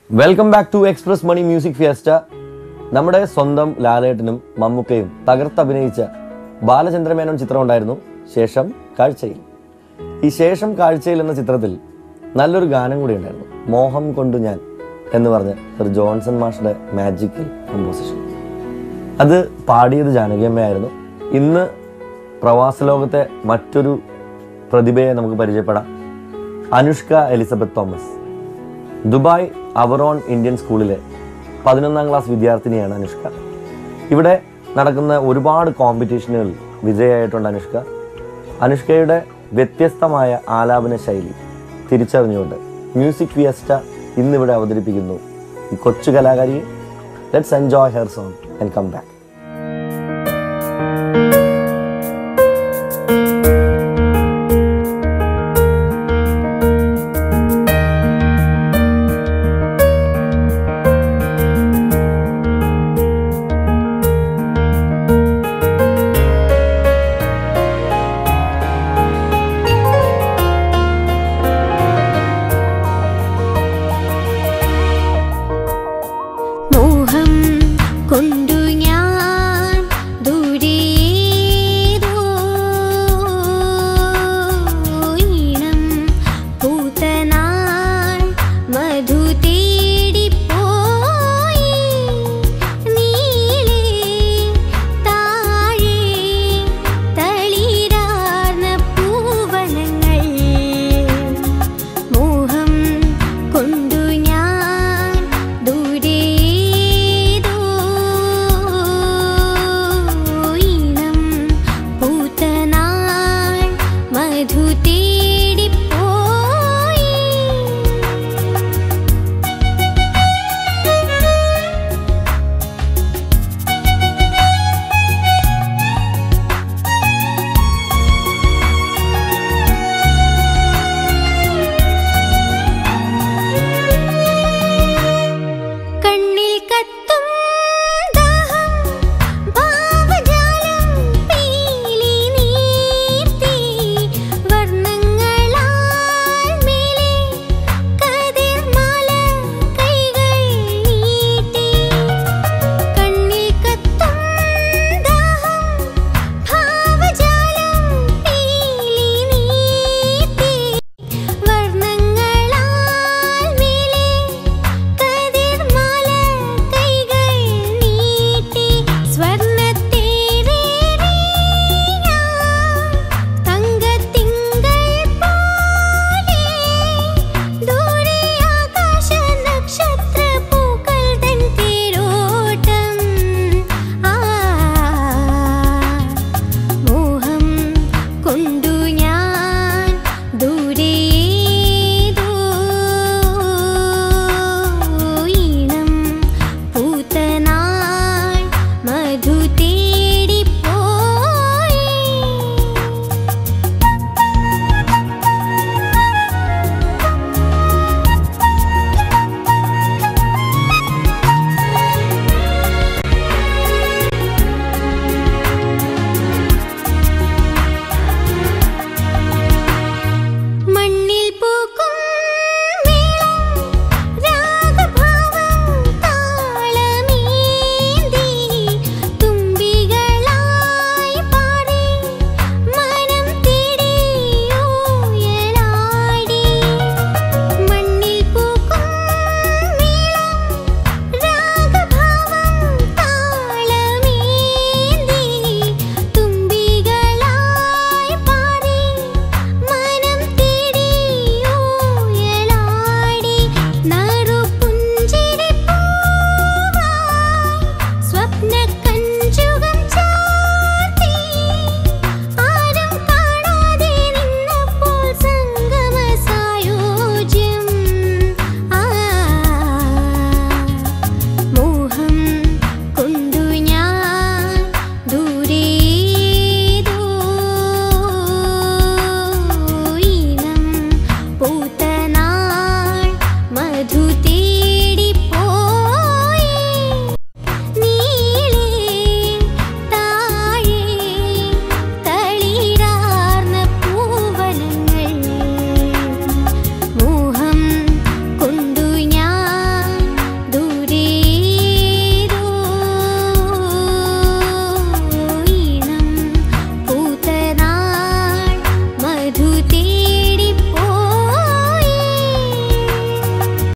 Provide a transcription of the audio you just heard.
welcome back to Express Money music fiesta നമ്മുടെ സ്വന്തം ലാലേട്ടനും മമ്മൂക്കയും തകർത്തഭിനയിച്ച ബാലചന്ദ്രമേനോൻ ചിത്രം ഉണ്ടായിരുന്നു ശേഷം കാഴ്ചയിൽ ഈ ശേഷം കാഴ്ചയിൽ എന്ന ചിത്രത്തിൽ നല്ലൊരു ഗാനം കൂടി ഉണ്ടായിരുന്നു മോഹം കൊണ്ടു ഞാൻ എന്ന് പറഞ്ഞ ഒരു ജോൺസൺ മാഷിന്റെ മാജിക്കൽ കമ്പോസിഷൻ അത് പാടിയത് ജാനകിയമ്മയായിരുന്നു ഇന്ന് പ്രവാസ ലോകത്തെ മറ്റൊരു പ്രതിഭയെ നമുക്ക് പരിചയപ്പെടാം Anushka Elizabeth Thomas Dubai Our Own Indian സ്കൂളിലെ പതിനൊന്നാം ക്ലാസ് വിദ്യാർത്ഥിനിയാണ് അനുഷ്ക ഇവിടെ നടക്കുന്ന ഒരുപാട് കോമ്പറ്റീഷനുകളിൽ വിജയമായിട്ടുണ്ട് അനുഷ്ക അനുഷ്കയുടെ വ്യത്യസ്തമായ ആലാപന ശൈലി തിരിച്ചറിഞ്ഞുകൊണ്ട് മ്യൂസിക് ഫിയസ്റ്റ ഇന്നിവിടെ അവതരിപ്പിക്കുന്നു ഈ കൊച്ചു കലാകാരിയെ let's enjoy her song and come back മോഹം കൊണ്ടു ഞാൻ ദൂരേതോ ഈണം പൂത്തനാൾ മധുതേ